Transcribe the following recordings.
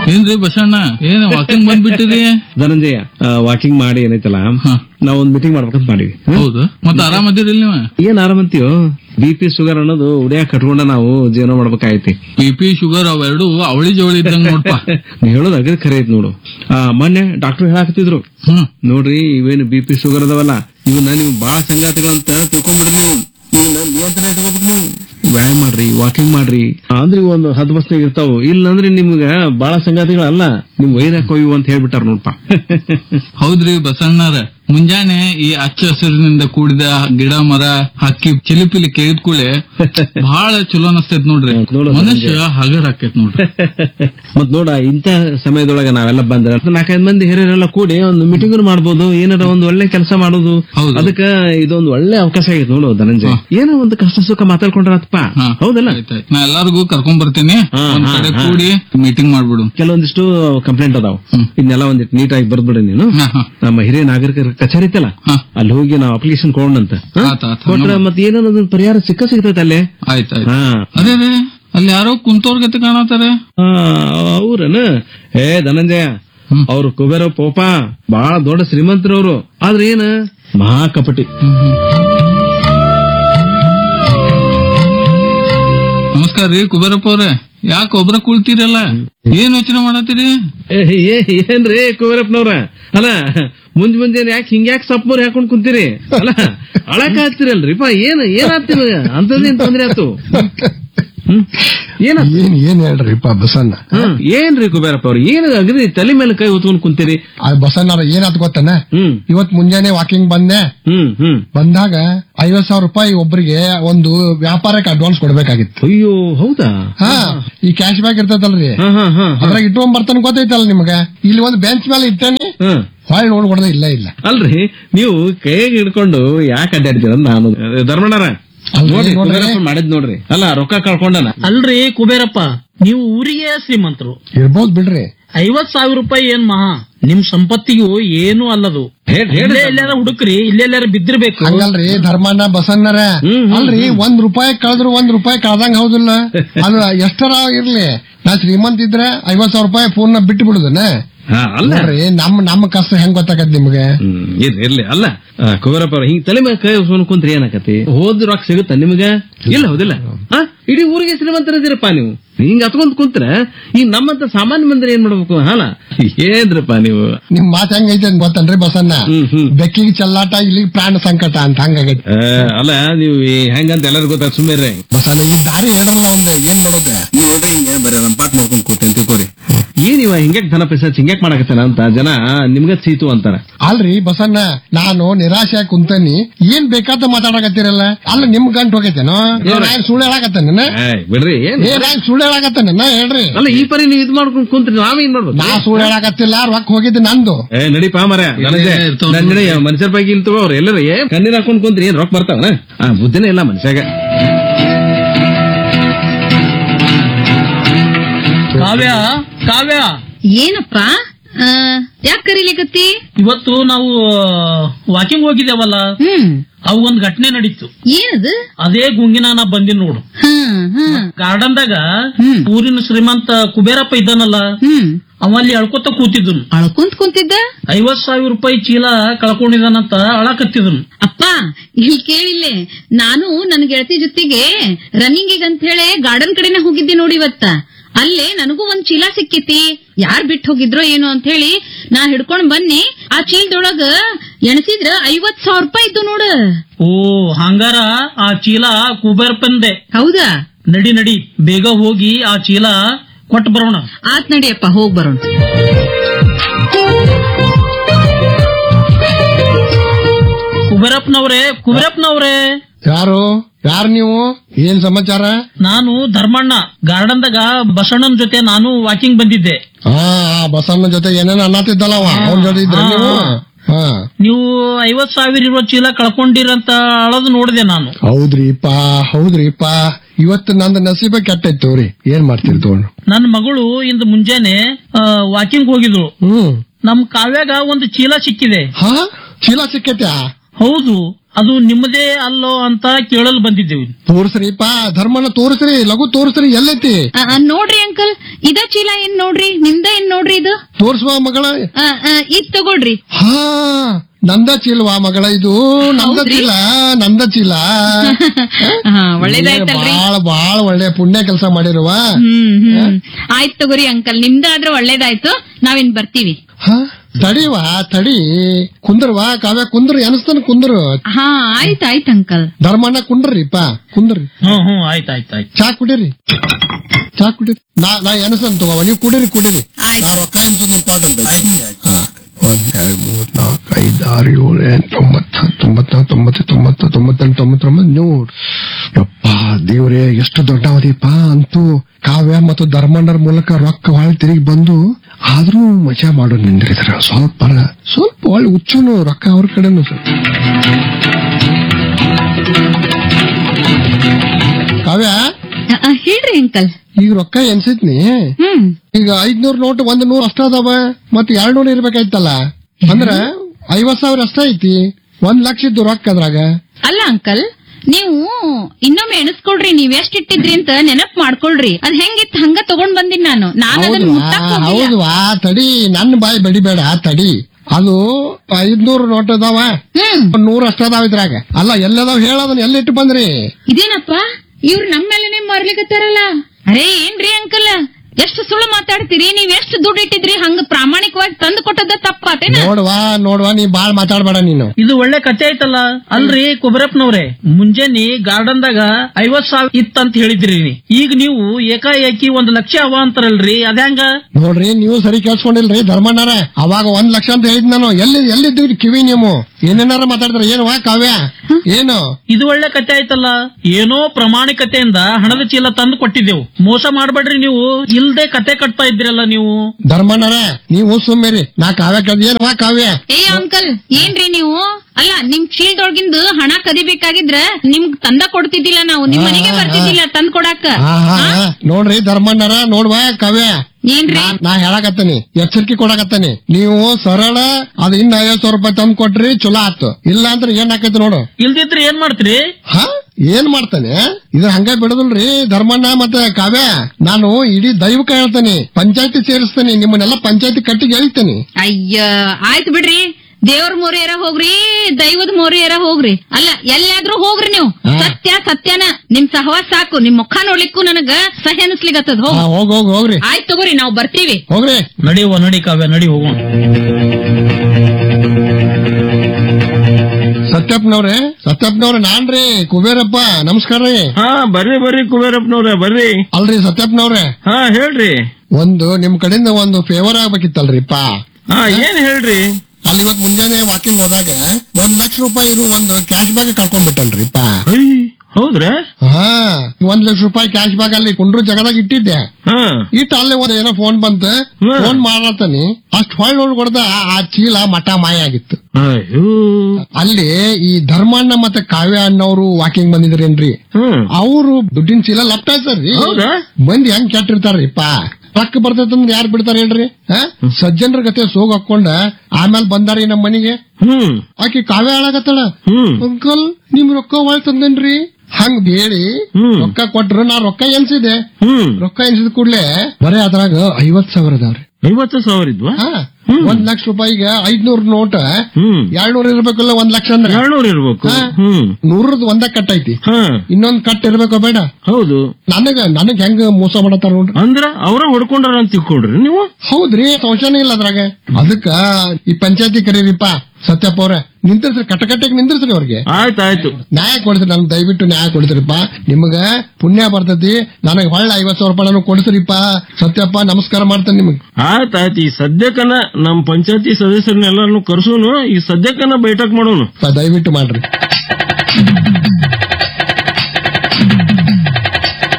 ಏನ್ರಿ ಬಸಣ್ಣ ಏನ್ walking ಬಂದ್ಬಿಟ್ಟಿರಿ Dhananjaya walking ಮಾಡಿ ಏನೈತಲ್ಲ ಹಾ. ನಾವ್ ಒಂದ್ ಮೀಟಿಂಗ್ ಮಾಡ್ಬೇಕಂತ ಮಾಡಿವಿ ಹೌದು ಮತ್ತ ಆರಾಮದಿರಿ ನೀವು ಏನ್ ಆರಾಮಂತೀಯೋ ಬಿ ಪಿ ಶುಗರ್ ಅನ್ನೋದು ಉಡಿಯಾಕ ಕಟ್ಕೊಂಡ ನಾವು ಜೀವನ ಮಾಡ್ಬೇಕಾಯ್ತಿ ಬಿ ಪಿ ಶುಗರ್ ಅವೆರಡು ಅವಳಿ ಜವಳಿ ಇದ್ದಂಗ ನೋಡ್ಪ ನೀ ಹೇಳೋದು ಅಗದಿ ಖರೆ ಐತ್ ನೋಡು ಆ ಮೊನ್ನೆ ಡಾಕ್ಟರ್ ಹೇಳಾಕತ್ತಿದ್ರು ಹ್ಮ್ ನೋಡ್ರಿ ಇವೇನು ಬಿ ಪಿ ಶುಗರ್ ಅದಾವಲ್ಲ ಇವನ್ನ ನೀವು ಬಾಳ ಸಂಗಾತಿಗಳಂತ ತಿಳ್ಕೊಂಡ್ಬಿಡ್ರಿ ನೀವು ಇವನ್ನ ನಿಯಂತ್ರಣ ಇಟ್ಕೋಬೇಕು ನೀವು ವ್ಯಾಯಾಮ ಮಾಡ್ರಿ ವಾಕಿಂಗ್ ಮಾಡ್ರಿ ಅಂದ್ರೆ ಇವು ಒಂದು ಹದ್ ಬಸ್ನಾಗ ಇರ್ತಾವ ಇಲ್ಲಂದ್ರೆ ನಿಮ್ಗ ಬಾಳ ಸಂಗಾತಿಗಳಲ್ಲ ನಿಮ್ ವೈರ ಕೊಯ್ಯು ಅಂತ ಹೇಳ್ಬಿಟ್ಟಾರ ನೋಡ್ಪ ಹೌದ್ರಿ ಬಸಣ್ಣರ ಮುಂಜಾನೆ ಈ ಹಚ್ಚ ಹಸಿರಿನಿಂದ ಕೂಡಿದ ಗಿಡ ಮರ ಹಕ್ಕಿ ಚಿಲಿಪಿಲಿ ಕೇಳಿದ ಕೂಳೆ ಬಹಳ ಚಲೋ ಅನಸ್ತೈತ್ ನೋಡ್ರಿ ನೋಡು ಮನುಷ್ಯ ಹಗರ್ ಆಕೈತ್ ನೋಡ್ರಿ ಮತ್ ನೋಡ ಇಂತ ಸಮಯದೊಳಗ ನಾವೆಲ್ಲ ಬಂದ್ರೆ ನಾಲ್ಕೈದು ಮಂದಿ ಹಿರಿಯರೆಲ್ಲ ಕೂಡಿ ಒಂದು ಮೀಟಿಂಗ್ ಮಾಡ್ಬೋದು ಏನಾರ ಒಂದು ಒಳ್ಳೆ ಕೆಲಸ ಮಾಡೋದು ಹೌದು. ಅದಕ್ಕ ಇದೊಂದು ಒಳ್ಳೆ ಅವಕಾಶ ಆಗೈತೆ ನೋಡು ಧನಂಜಯ ಏನೋ ಒಂದು ಕಷ್ಟ ಸುಖ ಮಾತಾಡ್ಕೊಂಡ್ರಪ್ಪ ಹಾ. ಹೌದಲ್ಲ ಆಯ್ತಾಯ್ತು. ನಾ ಎಲ್ಲಾರ್ಗೂ ಕರ್ಕೊಂಡ್ ಬರ್ತೀನಿ ಹಾ, ಒಂದ್ ಹಾ, ಕಡೆ ಹಾ. ಕೂಡಿ ಮೀಟಿಂಗ್ ಮಾಡ್ಬಿಡು ಕೆಲವೊಂದಿಷ್ಟು ಕಂಪ್ಲೇಂಟ್ ಅದಾವ ಹ್ಮ್. ಇದನ್ನೆಲ್ಲ ಒಂದಿಟ್ಟು ನೀಟಾಗಿ ಬರ್ದ್ಬಿಡಿ ನೀನು ಹಾ, ಹಾ. ನಮ್ಮ ಹಿರಿಯ ನಾಗರಿಕರ ಕಚೇರಿ ಐತಲ್ಲ ಹಾ. ಅಲ್ಲಿ ಹೋಗಿ ನಾವು ಅಪ್ಲಿಕೇಶನ್ ಕೊಡೋಣಂತ ಹಾ? ಆತ್, ಆತ್. ಕೊಟ್ರೆ ಮತ್ತೆ ಏನೋ ಒಂದು ಪರಿಹಾರ ಸಿಕ್ಕ ಸಿಗ್ತೈತೆ ಅಲ್ಲೇ ಆಯ್ತಾಯ್ತು ಹಾ ಅದೇ ರೀ ಅಲ್ಲಿ ಯಾರೋ ಕುಂತೋರ್ ಗತಿ ಕಾಣತಾರೆ ಆ, ಅವ್ರನ ಏ ಧನಂಜಯ ಹ್ಮ್. ಅವ್ರು ಕುಬೇರ ಪೋಪ ಬಹಳ ದೊಡ್ಡ ಶ್ರೀಮಂತರವ್ರು ಆದ್ರೆ ಏನ ಮಹಾ ಕಪಟಿ ನಮಸ್ಕಾರ ರೀ ಕುಬೇರಪ್ಪ ಅವ್ರೆ ಯಾಕೆ ಒಬ್ರ ಕುಳ್ತೀರಲ್ಲ ಏನ್ ಯೋಚನೆ ಮಾಡತ್ತೀರಿ ಏ, ಏ, ಏನ್ರಿ ಕುಬೇರಪ್ಪನವ್ರ ಅಲ್ಲ ಮುಂಜ್ ಮುಂಜಾನೆ ಯಾಕೆ ಹಿಂಗ್ಯಾಕ್ ಸಪ್ಪರ್ ಹಾಕೊಂಡ್ ಕುಂತೀರಿ ಅಲ್ಲ ಅಳಕ ಹಚ್ತಿರಲ್ರಿಪ್ಪ ಏನ್ ಏನಾತ್ ನಿಮಗ ಅಂತದೇನ್ ತೊಂದ್ರೆ ಆತು ಹ್ಮ್ ಏನಾತ್ ಏನ್ ಏನ್ ಹೇಳ್ರಿಪ್ಪ ಬಸಣ್ಣ ಹ್ಮ್. ಏನ್ರಿ ಕುಬೇರಪ್ಪ ಅವ್ರ ಏನ್ ಅಗದಿ ತಲೆ ಮೇಲೆ ಕೈ ಹೊತ್ಕೊಂಡ್ ಕುಂತೀರಿ ಆ ಬಸಣ್ಣ ಏನಾದ್ ಗೊತ್ತನ ಹ್ಮ್ ಇವತ್ ಮುಂಜಾನೆ ವಾಕಿಂಗ್ ಬಂದೆ ಹ್ಮ್ ಹ್ಮ್ ಬಂದಾಗ ಐವತ್ ಸಾವಿರ ರೂಪಾಯಿ ಒಬ್ರಿಗೆ ಒಂದು ವ್ಯಾಪಾರಕ್ಕೆ ಅಡ್ವಾನ್ಸ್ ಕೊಡ್ಬೇಕಾಗಿತ್ತು ಅಯ್ಯೋ ಹೌದಾ ಹಾ ಈ ಕ್ಯಾಶ್ ಬ್ಯಾಕ್ ಇರ್ತೈತಲ್ರಿ ಹಾ ಹಾ ಹಾ ಹಾ. ಅದ್ರಾಗ ಇಟ್ಕೊಂಡ್ ಬರ್ತಾನ ಗೊತ್ತೈತಲ್ಲ ನಿಮ್ಗೆ ಇಲ್ಲಿ ಒಂದು ಬೆಂಚ್ ಮೇಲೆ ಇಟ್ಟೇನಿ ಹಾ ಹೊಳ್ ನೋಡ್ ಕೊಡದೆ ಇಲ್ಲ ಇಲ್ಲ ಅಲ್ರಿ ನೀವು ಕೈಗೆ ಹಿಡ್ಕೊಂಡು ಯಾಕೆ ಅಡ್ಡಾಡ್ತೀರ ಅಂತ ನಾನು ಧರ್ಮಣ್ಣರ ಅಲ್ರಿ, ನೋಡ್ರಿ ನೋಡ್ರಿ. ಕುಬೇರಪ್ಪ ಮಾಡಿದ್ ನೋಡ್ರಿ ಅಲ್ಲ ರೊಕ್ಕ ಕಳ್ಕೊಂಡನ ಅಲ್ರಿ ಕುಬೇರಪ್ಪ ನೀವು ಊರಿಗೆ ಶ್ರೀಮಂತರು ಇರ್ಬೋದ್ ಬಿಡ್ರಿ ಐವತ್ ಸಾವಿರ ರೂಪಾಯಿ ಏನ್ ಮಹಾ ನಿಮ್ ಸಂಪತ್ತಿಗೂ ಏನು ಅಲ್ಲದು ಹೇಳ್- ಹೇಳ್ ಇಲ್ಲೇ ಎಲ್ಲಾರ ಹುಡುಕ್ರಿ ಇಲ್ಲೇ ಎಲ್ಲಾರ ಬಿದ್ದಿರ್ಬೇಕು ಹಂಗಲ್ರಿ ಧರ್ಮಣ್ಣ ಬಸಣ್ಣರ ಹ್ಮ್, ಹ್ಮ್, ಅಲ್ರಿ ಒಂದ್ ರೂಪಾಯಿ ಕಳೆದ್ರು ಒಂದ್ ರೂಪಾಯಿ ಕಳ್ದಂಗ ಹೌದಿಲ್ಲ ಅದು ಎಷ್ಟರ ಇರ್ಲಿ ನಾ ಶ್ರೀಮಂತ ಇದ್ರೆ ಐವತ್ ಸಾವಿರ ರೂಪಾಯಿ ಫೋನ್ ಬಿಟ್ಟು ಬಿಡುದನ ಹಾ, ಅಲ್ಲ ನೋಡ್ರಿ ನಮ್ ನಮ್ಮ ಕಷ್ಟ ಹೆಂಗ್ ಗೊತ್ತಾಗತ್ ನಿಮ್ಗೆ ಹ್ಮ್, ಇರ್ಲಿ ಇರ್ಲಿ ಅಲ್ಲ ಆ, ಕುಬೇರಪ್ಪ ಅವ್ರ ಹಿಂಗ್ ತಲೆ ಮೇಲೆ ಕೈ ಹೊಸ್ಕೊಂಡ್ ಕುಂತ್ರಿ ಏನಾಕತಿ ಹೋದ್ ರೊಕ್ಕ ಸಿಗುತ್ತ ನಿಮ್ಗ ಇಲ್ಲ ಹೌದಿಲ್ಲ ಆ? ಇಡೀ ಊರಿಗೆ ಶ್ರೀಮಂತರಿದ್ದೀರಪ್ಪ ನೀವು ಹಿಂಗ್ ಹತ್ಕೊಂಡ್ ಕುಂತ್ರ ಈ ನಮ್ಮಂತ ಸಾಮಾನ್ಯ ಮಂದಿರ ಏನ್ ಮಾಡ್ಬೇಕು ಹಾಲ ಏನ್ರಪ್ಪ ನೀವು ನಿಮ್ ಮಾತ್ ಹೆಂಗೈತೆ ಅಂತ ಗೊತ್ತನ್ರಿ ಬಸಣ್ಣ ಹ್ಮ್, ಹ್ಮ್. ಬೆಕ್ಕಿಗೆ ಚಲ್ಲಾಟ ಇಲ್ಲಿ ಪ್ರಾಣ ಸಂಕಟ ಅಂತ ಹಂಗಾಗೈತಿ ಆ, ಅಲ್ಲ ನೀವು ಈ ಹೆಂಗಂತ ಎಲ್ಲರಿಗೂ ಗೊತ್ತಾಗ ಸುಮ್ಮನೆ ಬಸಣ್ಣ ಈ ದಾರಿ ಹೇಳಲ್ಲ ಅಂದ್ರೆ ಏನ್ ಮಾಡೋದು ನೀವ್ ನೋಡ್ರಿ ಹಿಂಗೆ ಬರೀ ನನ್ ಪಾಟ್ ಮಾಡ್ಕೊಂಡ್ ಕೂತೆ ಅಂತ ತಿಳ್ಕೊರಿ ಏನ್ ಇವ ಹಿಂಗ್ಯಾಕ್ ಧನ ಪೈಸಾ ಹಿಂಗ್ಯಾಕ್ ಮಾಡಕತ್ತಾನ ಅಂತ ಜನ ನಿಮ್ಗ ಸೀತು ಅಂತಾರ ಅಲ್ರಿ ಬಸಣ್ಣ ನಾನು ನಿರಾಶೆ ಆಗಿ ಕುಂತನಿ ಏನ್ ಬೇಕಾದ ಮಾತಾಡಕತ್ತೀರಲ್ಲ ಅಲ್ಲ ನಿಮ್ ಗಂಟು ಹೋಗೈತೇನೋ ನಾನು ಸುಳ್ಳು ಹೇಳಕತ್ತೇನ ಏಯ್, ಬಿಡ್ರಿ ಏನ್ ಏ ನಾನು ಸುಳ್ಳು ಹೇಳಕತ್ತೇನ ಹೇಳ್ರಿ ಅಲ್ಲ ಈ ಪರಿ ನೀವು ಇದ್ ಮಾಡ್ಕೊಂಡ್ ಕುಂತ್ರಿ ನಾವೇನ್ ಮಾಡ್ಬೇಕು ನಾ ಸುಳ್ಳು ಹೇಳಕತ್ತಿಲ್ಲ ರೊಕ್ಕ ಹೋಗಿದ್ದು ನಂದು ಏ ನಡಿಪ ಮರ ಇಲ್ಲೇ ಇರ್ತಾವ್ ನಡಿ ಮನುಷ್ಯರ ಬಗ್ಗೆ ಇಲ್ಲಿ ತಗೋ ಅವ್ರು ಎಲ್ಲರ ಏನ್ ಕಣ್ಣೀರ್ ಹಾಕೊಂಡ್ ಕುಂತ್ರಿ ಏನ್ ರೊಕ್ಕ ಬರ್ತಾವನ ಆ ಬುದ್ಧಿನೇ ಇಲ್ಲ ಮನುಷ್ಯಾಗ ಕಾವ್ಯ ಕಾವ್ಯ ಏನಪ್ಪ ಯಾಕೆ ಕರೀಲಿಕತ್ತಿ ಇವತ್ತು ನಾವು ವಾಕಿಂಗ್ ಹೋಗಿದ್ದೇವಲ್ಲ ಹ್ಮ್ ಅವು ಒಂದ್ ಘಟನೆ ನಡೀತು ಏನದು ಅದೇ ಗುಂಗಿನ ನಾ ಬಂದಿ ನೋಡು ಹ್ಮ್ ಹ್ಮ್ ಗಾರ್ಡನ್ದಾಗ ಹ್ಮ್. ಊರಿನ ಶ್ರೀಮಂತ ಕುಬೇರಪ್ಪ ಇದ್ದಾನಲ್ಲ ಹ್ಮ್ ಅವ ಅಲ್ಲಿ ಅಳ್ಕೊತ ಕೂತಿದ್ದನು ಅಳ್ಕೊಂತ ಕುಂತಿದ್ದ ಐವತ್ ಸಾವಿರ ರೂಪಾಯಿ ಚೀಲ ಕಳ್ಕೊಂಡಿದಾನಂತ ಅಳಕತ್ತಿದನು ಅಪ್ಪ ಇಲ್ಲಿ ಕೇಳಿಲ್ಲೇ ನಾನು ನನ್ನ ಗೆಳತಿ ಜೊತೆಗೆ ರನ್ನಿಂಗಿಗೆ ಅಂತ ಹೇಳಿ ಗಾರ್ಡನ್ ಕಡೆನೆ ಹೋಗಿದ್ದೆ ನೋಡಿ ಇವತ್ತ ಅಲ್ಲೇ ನನಗೂ ಒಂದ್ ಚೀಲ ಸಿಕ್ಕಿತಿ ಯಾರ್ ಬಿಟ್ಟು ಹೋಗಿದ್ರೋ ಏನೋ ಅಂತ ಹೇಳಿ ನಾ ಹಿಡ್ಕೊಂಡ್ ಬನ್ನಿ ಆ ಚೀಲದೊಳಗ ಎಣಸಿದ್ರ ಐವತ್ ಸಾವಿರ ರೂಪಾಯಿ ಇದ್ದು ನೋಡು ಓ ಹಂಗಾರ ಆ ಚೀಲ ಕುಬೇರಪ್ಪಂದೆ ಹೌದಾ ನಡಿ ನಡಿ ಬೇಗ ಹೋಗಿ ಆ ಚೀಲ ಕೊಟ್ಟು ಬರೋಣ ಆತ್ ನಡಿಯಪ್ಪ ಹೋಗ್ ಬರೋಣ ಕುಬೇರಪ್ಪನವ್ರೆ ಕುಬೇರಪ್ಪನವ್ರೆ ಯಾರು ಯಾರು ನೀವು ಏನ್ ಸಮಾಚಾರ ನಾನು ಧರ್ಮಣ್ಣ ಗಾರ್ಡನ್ದಾಗ ಬಸಣ್ಣನ ಜೊತೆ ನಾನು ವಾಕಿಂಗ್ ಬಂದಿದ್ದೆ ಹಾ ಆ ಬಸಣ್ಣ ಜೊತೆ ಏನೇನು ಅನ್ನತ್ತಿದ್ದಲ್ಲವ ಅವನ ಜೊತೆ ಇದ್ರೆ ನೀವು ಹಾ ನೀವು ಐವತ್ ಸಾವಿರ ಇರೋ ಚೀಲ ಕಳ್ಕೊಂಡಿರಂತ ಅಳದು ನೋಡಿದೆ ನಾನು ಹೌದ್ರಿಪ್ಪ ಹೌದ್ರಿಪ್ಪ ಇವತ್ತು ನಂದು ನಸೀಬ ಕೆಟ್ಟೈತ್ ತೋರಿ ಏನ್ ಮಾಡ್ತೀರಿ ತಗೊಂಡು ನನ್ನ ಮಗಳು ಇಂದು ಮುಂಜಾನೆ ವಾಕಿಂಗ್ ಹೋಗಿದ್ರು ಹ್ಮ್ ನಮ್ ಕಾವ್ಯಾಗ ಒಂದು ಚೀಲ ಸಿಕ್ಕಿದೆ ಹಾ ಚೀಲ ಸಿಕ್ಕೈತ್ಯಾ ಹೌದು ಅದು ನಿಮ್ಮದೇ ಅಲ್ಲೋ ಅಂತ ಕೇಳಲು ಬಂದಿದ್ದೇವೆ ತೋರ್ಸ್ರಿಪ್ಪ ಧರ್ಮನ ತೋರ್ಸ್ರಿ ಲಘು ತೋರ್ಸ್ರಿ ಎಲ್ಲೈತಿ ಆ, ಆ, ನೋಡ್ರಿ ಅಂಕಲ್ ಇದ ಚೀಲ ಏನ್ ನೋಡ್ರಿ ನಿಮ್ದ ಏನ್ ನೋಡ್ರಿ ಇದು ತೋರ್ಸುವ ಮಗಳ ಆ, ಆ, ಇದ್ ತಗೊಳ್ರಿ ಹಾ ನಂದ ಚೀಲವಾ ಮಗಳ ಇದು ನಂದ ಹೌದ್ರಿ? ಚೀಲ ನಂದ ಚೀಲ ಹಾ ಒಳ್ಳೇದಾಯ್ತಲ್ರಿ ಬಾಳ ಬಾಳ ಒಳ್ಳೆ ಪುಣ್ಯ ಕೆಲಸ ಮಾಡಿರುವ ಹ್ಮ್ ಹ್ಮ್ ಆಯ್ತ್ ತಗೋರಿ ಅಂಕಲ್ ನಿಮ್ದಾದ್ರೆ ಒಳ್ಳೇದಾಯ್ತು ನಾವಿನ್ ಬರ್ತೀವಿ ಹಾ ತಡಿವಾ ತಡಿ ಕುಂದ್ರವಾ ಕಾವ್ಯ ಕುಂದ್ರ ಎನಸ್ತಾನ ಕುಂದ್ರು ಹಾ ಆಯ್ತ್ ಆಯ್ತ್ ಅಂಕಲ್ ಧರ್ಮಣ್ಣ ಕುಂಡ್ರಿಪ್ಪ ಕುಂದ್ರಿ ಹ್ಮ್ ಹ್ಮ್ ಆಯ್ತು ಆಯ್ತು ಆಯ್ತು ಚಾ ಕುಡೀರಿ ಚಾ ಕುಡೀರಿ ನಾ ನಾ ಎನಸ್ತನ್ ತಗೋ ನೀವು ಕುಡೀರಿ ಕುಡೀರಿ ಆಯ್ತು. ನಾ ರೊಕ್ಕ ಎನ್ಸೋದು ಇಂಪಾರ್ಟೆಂಟ್ ಒಂದ್ ಎರಡ್ ಮೂರ್ ನಾಲ್ಕು ಐದ್ ಆರು ಏಳು ಎಂಟು ಒಂಬತ್ತು ತೊಂಬತ್ತ ತೊಂಬತ್ತು ತೊಂಬತ್ತು ತೊಂಬತ್ತೆಂಟು ತೊಂಬತ್ತೊಂಬತ್ತು ನೂರ್ ಯಪ್ಪ ದೇವ್ರೇ ಎಷ್ಟು ದೊಡ್ಡವದಿಪ್ಪ ಅಂತೂ ಕಾವ್ಯ ಮತ್ತು ಧರ್ಮಣ್ಣರ ಮೂಲಕ ರೊಕ್ಕ ಹೊಳೆ ತಿರುಗಿ ಬಂದು ಆದ್ರೂ ಮಜಾ ಮಾಡೋ ನಿಂದ್ರಿದ್ರ ಸ್ವಲ್ಪ ಅಲ್ಲ, ಸ್ವಲ್ಪ ಒಳ್ಳೆ ಹುಚ್ಚುನು ರೊಕ್ಕ ಅವ್ರ ಕಡೆನು ಸ್ವಲ್ಪ ಕಾವ್ಯ ಆ, ಆ, ಹೇಳ್ರಿ ಅಂಕಲ್ ಈಗ ರೊಕ್ಕ ಎನ್ಸಿದ್ನಿ ಹ್ಮ್ ಈಗ ಐದ್ನೂರ್ ನೋಟ್ ಒಂದ್ ನೂರ್ ಅಷ್ಟ ಅದಾವ ಮತ್ ಎರಡ್ ನೂರ್ ಇರ್ಬೇಕಾಯ್ತಲ್ಲ ಅಂದ್ರ ಐವತ್ ಸಾವಿರ ಅಷ್ಟ ಐತಿ ಒಂದ್ ಲಕ್ಷ ಇದ್ದು ರೊಕ್ಕ ಅದ್ರಾಗ ಅಲ್ಲ ಅಂಕಲ್ ನೀವು ಇನ್ನೊಮ್ಮೆ ಎಣಿಸ್ಕೊಳ್ರಿ ನೀವ್ ಎಷ್ಟ್ ಇಟ್ಟಿದ್ರಿ ಅಂತ ನೆನಪ್ ಮಾಡ್ಕೊಳ್ರಿ ಅದ್ ಹೆಂಗಿತ್ತು ಹಂಗ ತಗೊಂಡ್ ಬಂದಿನ್ ನಾನು ನಾನು ಅದನ್ನ ಹೌದ್ವಾ ಮುಟ್ಟಕ್ ಹೋಗಿಲ್ಲ. ಹೌದ್ವಾ ತಡಿ ನನ್ ಬಾಯಿ ಬಡಿಬೇಡ ತಡಿ ಅದು ಐದ್ನೂರ್ ನೋಟ್ ಅದಾವ ಹ್ಮ್ ಒಂದ್ ನೂರ್ ಅಷ್ಟ ಅದಾವ ಇದ್ರಾಗ ಅಲ್ಲ ಎಲ್ಲದಾವ್ ಹೇಳದನ್ನ ಎಲ್ಲಿಟ್ಟು ಬಂದ್ರಿ ಇದೇನಪ್ಪ ಇವ್ರು ನಮ್ಮ ಮೇಲೆನೆ ಮಾರ್ಲಿಕತ್ತಾರಲ್ಲ ಅರೇ ಏನ್ರಿ ಅಂಕಲ್ ಎಷ್ಟು ಸುಳ್ಳು ಮಾತಾಡ್ತೀರಿ ನೀವ್ ಎಷ್ಟು ದುಡ್ಡು ಇಟ್ಟಿದ್ರಿ ಹಂಗ ಪ್ರಾಮಾಣಿಕವಾಗಿ ತಂದು ಕೊಟ್ಟದ ತಪ್ಪಾತೇನ ನೋಡ್ವಾ ನೋಡ್ವಾ ನೀ ಬಾಳ್ ಮಾತಾಡ್ಬೇಡ ನೀನು ಇದು ಒಳ್ಳೆ ಕತೆ ಐತಲ್ಲ ಅಲ್ರಿ ಕುಬರಪ್ಪನವ್ರೆ ಮುಂಜಾನೆ ಗಾರ್ಡನ್ ದಾಗ ಐವತ್ ಸಾವಿರ ಇತ್ತಂತ ಹೇಳಿದ್ರಿ ನೀ. ಈಗ ನೀವು ಏಕಾಏಕಿ ಒಂದ್ ಲಕ್ಷ ಅವ ಅಂತಾರಲ್ರಿ ಅದ್ಯಾಂಗ ನೋಡ್ರಿ ನೀವು ಸರಿ ಕೇಳಿಸ್ಕೊಂಡಿಲ್ರಿ ಧರ್ಮಣ್ಣರ ಅವಾಗ ಒಂದ್ ಲಕ್ಷ ಅಂತ ಹೇಳಿದ್ ನಾನು ಎಲ್ಲಿ ಎಲ್ಲಿದ್ದೀರಿ ಕಿವಿ ನೀವು ಏನೇನಾರ ಮಾತಾಡಿದ್ರ ಏನು ವಾ ಕಾವ್ಯ ಏನು ಇದು ಒಳ್ಳೆ ಕತೆ ಆಯ್ತಲ್ಲ ಏನೋ ಪ್ರಾಮಾಣಿಕತೆಯಿಂದ ಹಣದ ಚೀಲ ತಂದು ಕೊಟ್ಟಿದ್ದೆವು ಮೋಸ ಮಾಡ್ಬೇಡ್ರಿ ನೀವು ಇಲ್ದೆ ಕತೆ ಕಟ್ತಾ ಇದ್ರಲ್ಲ ನೀವು ಧರ್ಮಣ್ಣರ ನೀವು ಸುಮ್ಮೇರಿ ನಾ ಕಾವ್ಯ ಕದ್ ಏನು ವಾ ಕಾವ್ಯ ಏ ಅಂಕಲ್ ಏನ್ರಿ ನೀವು ಅಲ್ಲ ನಿಮ್ ಶೀಲ್ಡ್ ಒಳಗಿಂದ ಹಣ ಕದಿಬೇಕಾಗಿದ್ರ ನಿಮ್ಗ್ ತಂದ ಕೊಡ್ತಿದ್ದಿಲ್ಲ ನಾವು ನಿಮ್ ಮನೆಗೆ ಬರ್ತಿದ್ದಿಲ್ಲ ತಂದ್ ಕೊಡಾಕ ಹಾ ಹಾ ಹಾ. ನೋಡ್ರಿ ಧರ್ಮಣ್ಣರ ನೋಡ್ವಾ ಕಾವ್ಯ ಏನ್ರಿ ನಾ- ನಾ ಹೇಳಕತ್ತೀನಿ ಎಚ್ಚರಿಕೆ ಕೊಡಕತ್ತೀನಿ ನೀವು ಸರಳ ಅದ್ ಇನ್ನ ಐವತ್ ಸಾವಿರ ರೂಪಾಯಿ ತಂದ್ ಕೊಟ್ರಿ ಚಲೋ ಆತು ಇಲ್ಲ ಅಂದ್ರೆ ಏನ್ ಆಕೈತಿ ನೋಡು ಇಲ್ದಿದ್ರೆ ಏನ್ ಮಾಡ್ತೀರಿ ಹ ಏನ್ ಮಾಡ್ತಾನೆ ಇದು ಹಂಗ ಬಿಡದಲ್ರಿ ಧರ್ಮಣ್ಣ ಮತ್ತೆ ಕಾವ್ಯ ನಾನು ಇಡೀ ದೈವಕ ಹೇಳ್ತೇನೆ ಪಂಚಾಯತಿ ಸೇರಿಸ್ತೇನೆ ನಿಮ್ಮನ್ನೆಲ್ಲ ಪಂಚಾಯತಿ ಕಟ್ಟಿಗೆ ಹೇಳ್ತೇನೆ ಅಯ್ಯ ಆಯ್ತು ಬಿಡ್ರಿ ದೇವ್ರ ಮೋರಿಯರ ಹೋಗ್ರಿ ದೈವದ ಮೋರಿಯರ ಹೋಗ್ರಿ ಅಲ್ಲ ಎಲ್ಲಾದ್ರೂ ಹೋಗ್ರಿ ನೀವು ಹಾ. ಸತ್ಯ ಸತ್ಯನ ನಿಮ್ ಸಹವಾಸ ಸಾಕು ನಿಮ್ ಮುಖ ನೋಡ್ಲಿಕ್ಕೂ ನನಗ ಸಹಿ ಅನಿಸ್ಲಿಗತ್ತದ ಹೋಗ್ ಹೋಗ್ ಹೋಗ್ ಹೋಗ್ರಿ ಆಯ್ತು ತಗೋರಿ ನಾವ್ ಬರ್ತೀವಿ ಹೋಗ್ರಿ ನಡಿಯುವ ನಡಿ ಕಾವ್ಯ ನಡಿ ಹೋಗೋಣ ಸತ್ಯಪ್ಪನವ್ರೆ ಸತ್ಯಪ್ಪನವ್ರೆ ನಾನ್ರಿ ಕುಬೇರಪ್ಪ ನಮಸ್ಕಾರ ರೀ ಹಾ ಬರ್ರಿ ಬರ್ರಿ ಕುಬೇರಪ್ಪನವ್ರ ಬರ್ರಿ ಅಲ್ರಿ ಸತ್ಯಪ್ಪನವ್ರೆ ಹಾ ಹೇಳ್ರಿ ಒಂದು ನಿಮ್ ಕಡೆಯಿಂದ ಒಂದು ಫೇವರ್ ಆಗ್ಬೇಕಿತ್ತಲ್ರಿಪ್ಪ ಹಾ ಏನ್ ಹೇಳ್ರಿ ಅಲ್ಲಿ ಇವತ್ ಮುಂಜಾನೆ ವಾಕಿಂಗ್ ಹೋದಾಗ ಒಂದ್ ಲಕ್ಷ ರೂಪಾಯಿ ಇರು ಒಂದು ಕ್ಯಾಶ್ ಬ್ಯಾಗ್ ಕಳ್ಕೊಂಡ್ಬಿಟ್ಟಲ್ರಿಪ್ಪ ಅಯ್ಯ, ಹೌದ್ರಾ ಹಾ ಒಂದ್ ಲಕ್ಷ ರೂಪಾಯಿ ಕ್ಯಾಶ್ ಬ್ಯಾಗ್ ಅಲ್ಲಿ ಕುಂಡ್ರು ಜಗದಾಗ ಇಟ್ಟಿದ್ದೆ ಹಾ ಇಟ್ಟು ಅಲ್ಲೇ ಒಂದ್ ಏನೋ ಫೋನ್ ಬಂತ ಹ್ಮ್. ಫೋನ್ ಮಾಡತಾನಿ ಅಷ್ಟ್ ಹೊಳ್ ನೋಡ್ಕೊಡ್ದ ಆ ಚೀಲ ಮಠ ಮಾಯ ಆಗಿತ್ತು ಅಯ್ಯೋ ಅಲ್ಲಿ ಈ ಧರ್ಮಣ್ಣ ಮತ್ತೆ ಕಾವ್ಯ ಅಣ್ಣವ್ರು ವಾಕಿಂಗ್ ಬಂದಿದ್ರೇನ್ರಿ ಹ್ಮ್ ಅವರು ದುಡ್ಡಿನ ಚೀಲ ಲಪ್ಟ ಆಯ್ತಾರ್ರಿ ಹೌದಾ? ಮಂದಿ ಹೆಂಗ್ ಕೆಟ್ಟಿರ್ತಾರ್ರಿಪ್ಪ ರೊಕ್ಕ ಬರ್ತೈತಂದ್ರ ಯಾರು ಬಿಡ್ತಾರ ಹೇಳ್ರಿ ಆ? ಸಜ್ಜನ್ರ ಗತೆ ಸೋಗ್ ಹಾಕೊಂಡ ಆಮೇಲೆ ಬಂದಾರಿ ನಮ್ ಮನಿಗೆ ಹ್ಮ್ ಆಕಿ ಕಾವ್ಯ ಹಾಳಾಗತ್ತಾಳ ಹ್ಮ್ ಅಂಕಲ್ ನಿಮ್ ರೊಕ್ಕ ಒಳ್ ತಂದೇನ್ರಿ ಹಂಗ್ ಹೇಳಿ ಹ್ಮ್. ರೊಕ್ಕ ಕೊಟ್ರು ನಾ ರೊಕ್ಕ ಎನ್ಸಿದೆ ಹ್ಮ್ ರೊಕ್ಕ ಎನ್ಸಿದ ಕೂಡ್ಲೆ ಬರೇ ಅದ್ರಾಗ ಐವತ್ ಸಾವಿರ ಅದಾವ್ರಿ ಐವತ್ತು ಸಾವಿರ ಇದ್ವಾ ಹಾ ಒಂದ್ ಲಕ್ಷ ರೂಪಾಯಿಗೆ ಐದ್ನೂರ್ ನೋಟ್ ಹ್ಮ್ ಎರಡ್ನೂರ್ ಇರ್ಬೇಕಲ್ಲ ಒಂದ್ ಲಕ್ಷ ಅಂದ್ರೆ ಎರಡ್ನೂರ್ ಇರ್ಬೇಕು ಹಾ. ಹ್ಮ್ ನೂರದ್ ಒಂದ ಕಟ್ ಐತಿ ಹಾ ಇನ್ನೊಂದ್ ಕಟ್ ಇರ್ಬೇಕೋ ಬೇಡ ಹೌದು ನನಗ ನನಗ್ ಹೆಂಗ್ ಮೋಸ ಮಾಡತ್ತಾರ ನೋಡ್ರಿ ಅಂದ್ರ ಅವ್ರ ಹೊಡ್ಕೊಂಡಾರ ಅಂತ ತಿಳ್ಕೊಂಡ್ರಿ ನೀವು ಹೌದ್ರಿ ಸಂಶಯನೇ ಇಲ್ಲ ಅದ್ರಾಗ ಅದಕ್ಕ ಈ ಪಂಚಾಯತಿ ಕರೀರಿಪ್ಪ ಸತ್ಯಪ್ಪ ಅವ್ರ ನಿಂತಿರ್ಸ್ರಿ ಕಟ್ಟಕಟ್ಟೆಗೆ ನಿಂತಿರ್ಸ್ರಿ ಅವ್ರಿಗೆ ಆಯ್ತಾಯ್ತು ನ್ಯಾಯ ಕೊಡ್ತೀರಿ ನನ್ ದಯವಿಟ್ಟು ನ್ಯಾಯ ಕೊಡ್ತೀರಿಪ್ಪ ನಿಮಗ ಪುಣ್ಯ ಬರ್ತೈತಿ ನನಗ್ ಹೊಳ್ಳ ಐವತ್ ಸಾವಿರ ರೂಪಾಯಿ ನನಗ್ ಕೊಡ್ತೀರಿಪ್ಪ ಸತ್ಯಪ್ಪ ನಮಸ್ಕಾರ ಮಾಡ್ತೇನೆ ನಿಮಗ್ ಆಯ್ತಾಯ್ತು ಈ ಸದ್ಯಕ್ಕನ ನಮ್ ಪಂಚಾಯತಿ ಸದಸ್ಯರನ್ನೆಲ್ಲಾನು ಕರ್ಸೋನು ಈ ಸದ್ಯಕ್ಕನ ಬೈಠಕ್ ಮಾಡೋನು ಪ- ದಯವಿಟ್ಟು ಮಾಡ್ರಿ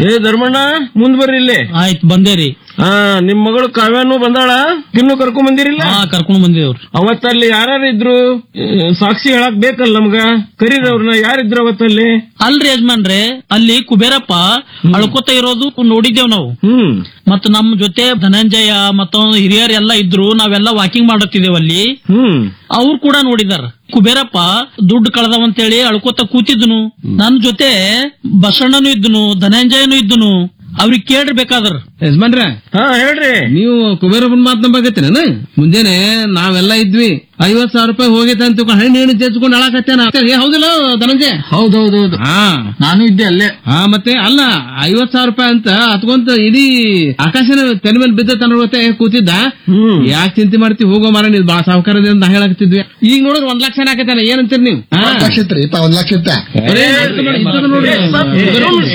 ಏ ಧರ್ಮಣ್ಣ ಮುಂದ್ ಬರ್ರಿ ಇಲ್ಲಿ ಆಯ್ತು ಬಂದೇರಿ ಹಾ ನಿಮ್ ಮಗಳು ಕಾವ್ಯಾನು ಬಂದಾಳ ಇನ್ನು ಕರ್ಕೊಂಡ್ ಬಂದಿರಿಲ್ಲ ಹಾ ಕರ್ಕೊಂಡ್ ಬಂದೇವ್ರಿ ಅವತ್ತಲ್ಲಿ ಯಾರು ಇದ್ರು ಏ, ಸಾಕ್ಷಿ ಹೇಳಕ್ ಬೇಕಲ್ಲ ನಮ್ಗ ಕರೀರಿ ಅವ್ರನ್ನ ಯಾರಿದ್ರು ಅವತ್ತಲ್ಲಿ ಅಲ್ರಿ ಯಜಮಾನ್ರೆ ಅಲ್ಲಿ ಕುಬೇರಪ್ಪ ಅಳ್ಕೊತ ಇರೋದು ನೋಡಿದ್ದೇವ್ ನಾವು ಹ್ಮ್ ಮತ್ತ ನಮ್ ಜೊತೆ ಧನಂಜಯ ಮತ್ತ ಹಿರಿಯರ್ ಎಲ್ಲ ಇದ್ರು ನಾವೆಲ್ಲ ವಾಕಿಂಗ್ ಮಾಡತ್ತಿದ್ದೇವ್ ಅಲ್ಲಿ ಹ್ಮ್ ಅವ್ರು ಕೂಡ ನೋಡಿದಾರ ಕುಬೇರಪ್ಪ ದುಡ್ಡು ಕಳ್ದವಂತೇಳಿ ಅಳ್ಕೋತ ಕೂತಿದ್ನು ನನ್ ಜೊತೆ ಬಸಣ್ಣನು ಇದ್ನು ಧನಂಜಯನು ಇದ್ನು ಅವ್ರಿಗೆ ಕೇಳ್ರಿ ಬೇಕಾದ್ರ ಯಜಮಾನ್ರ ಹಾ ಹೇಳ್ರಿ ನೀವು ಕುಬೇರಪ್ಪನ ಮಾತ್ ನಂಬಾಕತ್ತೀರೇನ ಮುಂಜಾನೆ ನಾವೆಲ್ಲ ಇದ್ವಿ ಐವತ್ ಸಾವಿರ ರೂಪಾಯಿ ಹೋಗೈತೆ ಅಂತ ತಿಳ್ಕೊಂಡು ಹಣ್ಣು ಹಣ್ಣು ತೆಗೆದುಕೊಂಡು ಅಳಾಕತ್ತೇನ ಏ, ಹೌದಿಲ್ಲ ಧನಂಜಯ ಹೌದೌದೌದು ಹಾ ನಾನು ಇದ್ದೆ ಅಲ್ಲೇ ಹಾ ಮತ್ತೆ ಅಲ್ಲ ಐವತ್ ಸಾವಿರ ರೂಪಾಯಿ ಅಂತ ಹತ್ಕೊಂತ ಇಡೀ ಆಕಾಶನ ತೆನೆ ಮೇಲೆ ಬಿದ್ದ ತನ್ನ ಜೊತೆ ಕೂತಿದ್ದ ಯಾಕೆ ಚಿಂತೆ ಮಾಡ್ತಿ ಹೋಗೋ ಮಾರ ನೀವು ಬಾಳ ಸಾವುಕಾರದಿಂದ ನಾ ಹೇಳಾಕತ್ತಿದ್ವಿ ಈಗ ನೋಡಿದ್ರೆ ಒಂದ್ ಲಕ್ಷ ಹಾಕತ್ತಾನ ಏನಂತೀರಿ ನೀವು ಹಾ? ಒಂದ್ ಲಕ್ಷ ಇತ್ರಿ ಇಪ್ಪ ಒಂದ್ ಲಕ್ಷ ಇತ್ತ ಬರೀ ಇರ್ತದೆ ನೋಡಿ, ಇರ್ತದೆ ನೋಡ್ರಿ.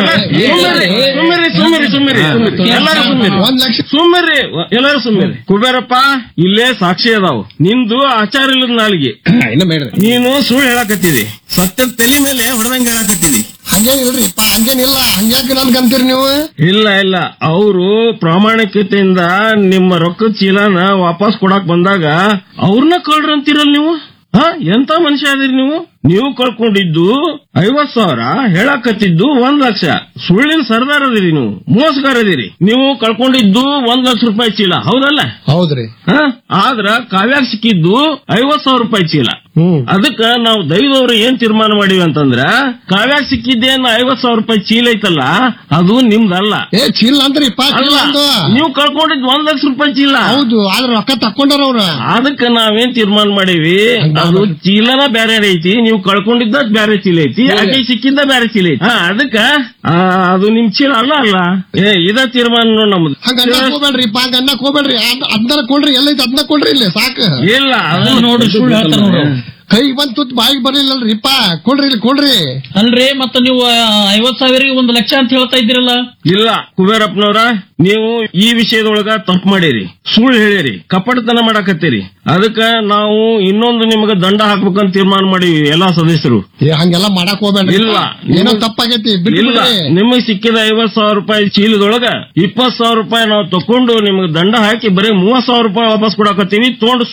ಸುಮ್ಮರಿ ಸುಮ್ಮರಿ ಸುಮ್ಮರಿ ಎಲ್ಲಾರು ಸುಮ್ಮರಿ ಒಂದ್ ಲಕ್ಷ ಸುಮ್ಮರಿ ಎಲ್ಲಾರು ಸುಮ್ಮರಿ ಕುಬೇರಪ್ಪ ಇಲ್ಲೇ ಸಾಕ್ಷಿ ಅದಾವು ನಿಂದು ಆಚಾರ ಇಲ್ಲದ ನಾಲಿಗೆ ಹಾ, ಇನ್ನ ಬೇಡ್ರಿ ನೀನು ಸುಳ್ಳು ಹೇಳಾಕತ್ತಿದಿ ಸತ್ಯ ತಲೆ ಮೇಲೆ ಹೊಡೆದಂಗ ಹೇಳಾಕತ್ತಿದಿ ಹಂಗೇನಿಲ್ರಿ ಇಪ್ಪ ಹಂಗೇನಿಲ್ಲ ಹಂಗ್ಯಾಕ ನನ್ಗಂತೀರಿ ನೀವು ಇಲ್ಲ ಇಲ್ಲ ಅವರು ಪ್ರಾಮಾಣಿಕತೆಯಿಂದ ನಿಮ್ಮ ರೊಕ್ಕದ ಚೀಲನ ವಾಪಸ್ ಕೊಡಾಕ್ ಬಂದಾಗ ಅವ್ರನ್ನ ಕಳ್ರ ಅಂತೀರಲ್ ನೀವು ಹಾ ಎಂತ ಮನುಷ್ಯ ಅದೀರಿ ನೀವು ನೀವು ಕಳ್ಕೊಂಡಿದ್ದು ಐವತ್ ಸಾವಿರ ಹೇಳಾಕತ್ತಿದ್ದು ಒಂದ್ ಲಕ್ಷ ಸುಳ್ಳಿನ ಸರ್ದಾರ್ ಅದೀರಿ ನೀವು ಮೋಸಗಾರ ಅದೀರಿ ನೀವು ಕಳ್ಕೊಂಡಿದ್ದು ಒಂದ್ ಲಕ್ಷ ರೂಪಾಯಿ ಚೀಲ ಹೌದಲ್ಲ ಹೌದ್ರಿ ಹಾ ಆದ್ರ ಕಾವ್ಯಾಗ ಸಿಕ್ಕಿದ್ದು ಐವತ್ ಸಾವಿರ ರೂಪಾಯಿ ಚೀಲ ಹ್ಮ್ ಅದಕ್ಕ ನಾವು ದೈವದವ್ರು ಏನ್ ತೀರ್ಮಾನ ಮಾಡಿವಿ ಅಂತಂದ್ರ ಕಾವ್ಯಾಗ ಸಿಕ್ಕಿದ್ದೇನ್ ಐವತ್ ಸಾವಿರ ರೂಪಾಯಿ ಚೀಲ ಐತಲ್ಲ ಅದು ನಿಮ್ದಲ್ಲ ಏ ಚೀಲ ಅಂದ್ರಿ ಇಪ್ಪ ಚೀಲ ಅಲ್ಲ ಅಂದು ನೀವು ಕಳ್ಕೊಂಡಿದ್ ಒಂದ್ ಲಕ್ಷ ರೂಪಾಯಿ ಚೀಲ ಹೌದು ಆದ್ರ ರೊಕ್ಕ ತಕ್ಕೊಂಡಾರ ಅವ್ರ ಅದಕ್ಕ ನಾವೇನ್ ತೀರ್ಮಾನ ಮಾಡೀವಿ ಅದು ಚೀಲನ ಬ್ಯಾರೆ ಐತಿ ನೀವು ಕಳ್ಕೊಂಡಿದ್ದ ಬ್ಯಾರೆ ಚೀಲ ಐತಿ ಆಕೆ ಸಿಕ್ಕಿದ್ದ ಬ್ಯಾರೆ ಚೀಲ ಐತಿ ಹಾ ಅದಕ್ಕ ಆ, ಅದು ನಿಮ್ ಚೀಲ ಅಲ್ಲ ಅಲ್ಲ ಏ ಇದ ತೀರ್ಮಾನ ನೋಡ್ ನಮ್ದು ಹಂಗ ಅನ್ನಕ್ ಹೋಗ್ಬೇಡ್ರಿ ಇಪ್ಪ ಹಂಗ ಅನ್ನಕ್ ಹೋಗ್ಬೇಡ್ರಿ ಅದ್- ಅದ್ನ ಕೊಡ್ರಿ ಎಲ್ಲೈತಿ ಅದನ್ನ ಕೊಡ್ರಿ ಇಲ್ಲಿ ಸಾಕು ಇಲ್ಲ ಅದು ನೋಡ್ರಿ ಸುಳ್ಳು ಹೇಳ್ತಾರ ನೋಡ್ರಿ ಅವ್ರು. ಕೈ ಬಂದ್ ತುತ್ ಬಾಯಿಗೆ ಬರ್ಲಿಲ್ಲಲ್ರಿ ಇಪ್ಪ ಕೊಡ್ರಿ ಇಲ್ಲಿ ಕೊಡ್ರಿ ಅಲ್ರಿ ಮತ್ತ ನೀವು ಐವತ್ ಸಾವಿರ ಒಂದ್ ಲಕ್ಷ ಅಂತ ಹೇಳ್ತಾ ಇದ್ದೀರಲ್ಲ ಇಲ್ಲ ಕುಬೇರಪ್ಪನವ್ರ ನೀವು ಈ ವಿಷಯದೊಳಗ ತಪ್ಪು ಮಾಡಿರಿ ಸುಳ್ಳು ಹೇಳಿರಿ ಕಪಟತನ ಮಾಡಾಕತ್ತೀರಿ ಅದಕ್ಕ ನಾವು ಇನ್ನೊಂದು ನಿಮ್ಗೆ ದಂಡ ಹಾಕ್ಬೇಕಂತ ತೀರ್ಮಾನ ಮಾಡೀವಿ ಎಲ್ಲಾ ಸದಸ್ಯರು ಏ ಹಂಗೆಲ್ಲ ಮಾಡಕ್ ಹೋಗ್ಬೇಡ್ರಿ ಇಲ್ಲ. ಏನೋ ನಿಮ್ಗ್- ತಪ್ಪಾಗೈತಿ ಬಿಟ್ಟು ಇಲ್ಲ ಬಿಡ್ರಿ ನಿಮಗೆ ಸಿಕ್ಕಿದ ಐವತ್ ಸಾವಿರ ರೂಪಾಯಿ ಚೀಲದೊಳಗ ಇಪ್ಪತ್ ಸಾವಿರ ರೂಪಾಯಿ ನಾವು ತಕೊಂಡು ನಿಮ್ಗೆ ದಂಡ ಹಾಕಿ ಬರೀ ಮೂವತ್ ಸಾವಿರ ರೂಪಾಯಿ ವಾಪಸ್ ಕೊಡಾಕತ್ತೀವಿ ತೊಗೊಂಡು